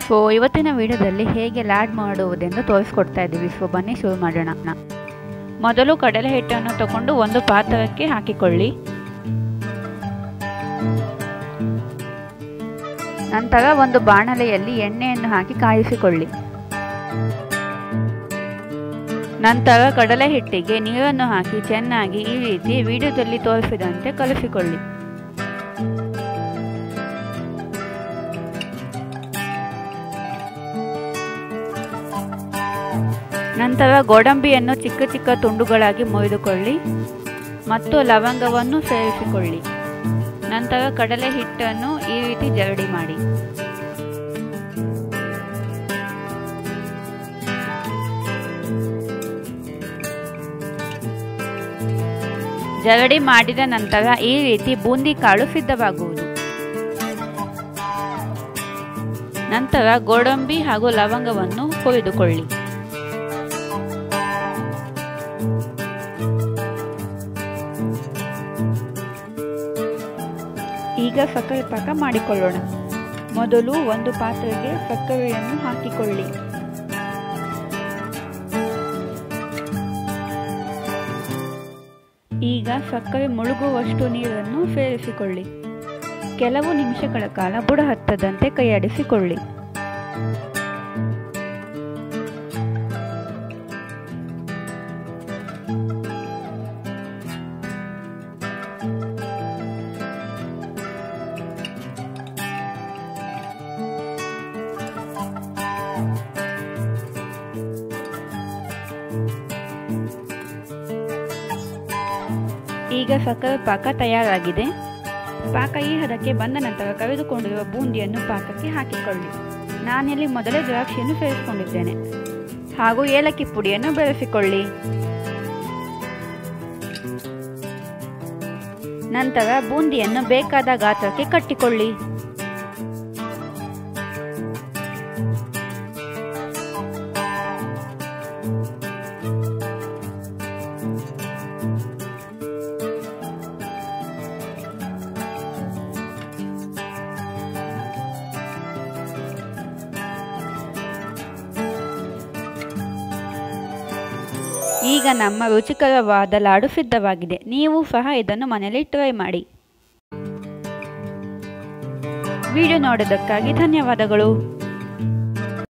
so ಇವತ್ತಿನ ವಿಡಿಯೋದಲ್ಲಿ ಹೇಗೆ ಲ್ಯಾಡ್ ಮಾಡುವುದೆಂದು ತೋರಿಸ್ಕೊಡ್ತಾ ಇದ್ದೀವಿ ಸೊ ಬನ್ನಿ ಶುರು ಮಾಡೋಣ ಮೊದಲು ಕಡಲೆ ಹಿಟ್ಟನ್ನು ತಗೊಂಡು ಒಂದು ಪಾತ್ರಕ್ಕೆ ಹಾಕಿಕೊಳ್ಳಿ ನಂತರ ಒಂದು ಬಾಣಲೆಯಲ್ಲಿ ಎಣ್ಣೆಯನ್ನು ಹಾಕಿ ಕಾಯಿಸಿಕೊಳ್ಳಿ ನಂತರ ಕಡಲೆ ಹಿಟ್ಟಿಗೆ ನೀರನ್ನು ಹಾಕಿ ಚೆನ್ನಾಗಿ ಈ ರೀತಿ ವಿಡಿಯೋದಲ್ಲಿ ತೋರಿಸಿದಂತೆ ಕಲಿಸಿಕೊಳ್ಳಿ ನಂತರ ಗೋಡಂಬಿಯನ್ನು ಚಿಕ್ಕ ಚಿಕ್ಕ ತುಂಡುಗಳಾಗಿ ಮುರಿದುಕೊಳ್ಳಿ ಮತ್ತು ಲವಂಗವನ್ನು ಸೇರಿಸಿಕೊಳ್ಳಿ ನಂತರ ಕಡಲೆ ಹಿಟ್ಟನ್ನು ಈ ರೀತಿ ಜರಡಿ ಮಾಡಿ ಜರಡಿ ಮಾಡಿದ ನಂತರ ಈ ರೀತಿ ಬೂಂದಿ ಕಾಳು ಸಿದ್ಧವಾಗುವುದು ನಂತರ ಗೋಡಂಬಿ ಹಾಗೂ ಲವಂಗವನ್ನು ಹುರಿದುಕೊಳ್ಳಿ ಈಗ ಸಕ್ಕರೆ ಪಾಕ ಮಾಡಿಕೊಳ್ಳೋಣ ಮೊದಲು ಒಂದು ಪಾತ್ರೆಗೆ ಸಕ್ಕರೆಯನ್ನು ಹಾಕಿಕೊಳ್ಳಿ ಈಗ ಸಕ್ಕರೆ ಮುಳುಗುವಷ್ಟು ನೀರನ್ನು ಸೇರಿಸಿಕೊಳ್ಳಿ ಕೆಲವು ನಿಮಿಷಗಳ ಕಾಲ ಬುಡ ಹತ್ತದಂತೆ ಕೈಯಾಡಿಸಿಕೊಳ್ಳಿ ಈಗ ಸಕ್ಕರೆ ಪಾಕ ತಯಾರಾಗಿದೆ ಪಾಕ ಈ ಹದಕ್ಕೆ ಬಂದ ನಂತರ ಕರೆದುಕೊಂಡಿರುವ ಬೂಂದಿಯನ್ನು ಪಾಕಕ್ಕೆ ಹಾಕಿಕೊಳ್ಳಿ ನಾನಿಲ್ಲಿ ಮೊದಲೇ ದ್ರಾಕ್ಷಿಯನ್ನು ಸೇರಿಸಿಕೊಂಡಿದ್ದೇನೆ ಹಾಗೂ ಏಲಕ್ಕಿ ಪುಡಿಯನ್ನು ಬೆರೆಸಿಕೊಳ್ಳಿ ನಂತರ ಬೂಂದಿಯನ್ನು ಬೇಕಾದ ಗಾತ್ರಕ್ಕೆ ಕಟ್ಟಿಕೊಳ್ಳಿ ಈಗ ನಮ್ಮ ರುಚಿಕರವಾದ ಲಾಡು ಸಿದ್ಧವಾಗಿದೆ ನೀವು ಸಹ ಇದನ್ನು ಮನೆಯಲ್ಲಿ ಟ್ರೈ ಮಾಡಿ ವಿಡಿಯೋ ನೋಡೋದಕ್ಕಾಗಿ ಧನ್ಯವಾದಗಳು